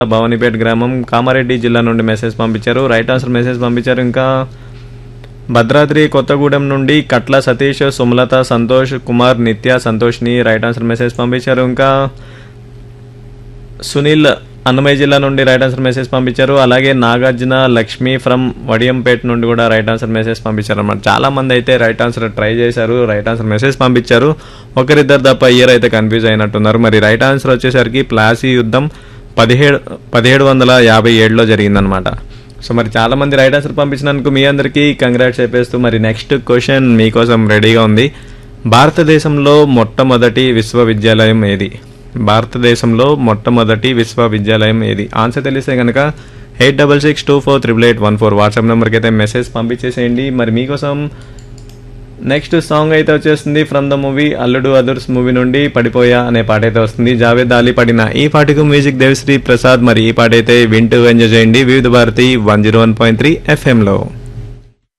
భవానీపేట గ్రామం కామారెడ్డి జిల్లా నుండి మెసేజ్ పంపించారు రైట్ ఆన్సర్ మెసేజ్ పంపించారు ఇంకా భద్రాద్రి కొత్తగూడెం నుండి కట్ల సతీష్ సుమలత సంతోష్ కుమార్ నిత్య సంతోష్ని రైట్ ఆన్సర్ మెసేజ్ పంపించారు ఇంకా సునీల్ అన్నమయ్య జిల్లా నుండి రైట్ ఆన్సర్ మెసేజ్ పంపించారు అలాగే నాగార్జున లక్ష్మి ఫ్రమ్ వడియంపేట నుండి కూడా రైట్ ఆన్సర్ మెసేజ్ పంపించారు అనమాట చాలా మంది అయితే రైట్ ఆన్సర్ ట్రై చేశారు రైట్ ఆన్సర్ మెసేజ్ పంపించారు ఒకరిద్దరు తప్ప ఇయర్ అయితే కన్ఫ్యూజ్ అయినట్టున్నారు మరి రైట్ ఆన్సర్ వచ్చేసరికి ప్లాసీ యుద్ధం పదిహేడు పదిహేడు వందల యాభై ఏడులో జరిగిందనమాట సో మరి చాలా మంది రైట్ ఆన్సర్ పంపించినందుకు మీ అందరికీ కంగ్రాట్స్ చెప్పేస్తూ మరి నెక్స్ట్ క్వశ్చన్ మీకోసం రెడీగా ఉంది భారతదేశంలో మొట్టమొదటి విశ్వవిద్యాలయం ఏది భారతదేశంలో మొట్టమొదటి విశ్వవిద్యాలయం ఏది ఆన్సర్ తెలిస్తే కనుక eight double six two four triple eight one four WhatsApp నెంబర్కి అయితే మెసేజ్ పంపించేసేయండి మరి మీకోసం నెక్స్ట్ సాంగ్ అయితే వచ్చేస్తుంది ఫ్రమ్ ద మూవీ అల్లుడు అదుర్స్ మూవీ నుండి పడిపోయా అనే పాట అయితే వస్తుంది జావేద్ అలీ పడిన ఈ పాటకు మ్యూజిక్ దేవిశ్రీ ప్రసాద్ మరి ఈ పాట అయితే వింటూ ఎంజాయ్ చేయండి Vividh Bharati one zero one point three ఎఫ్ఎంలో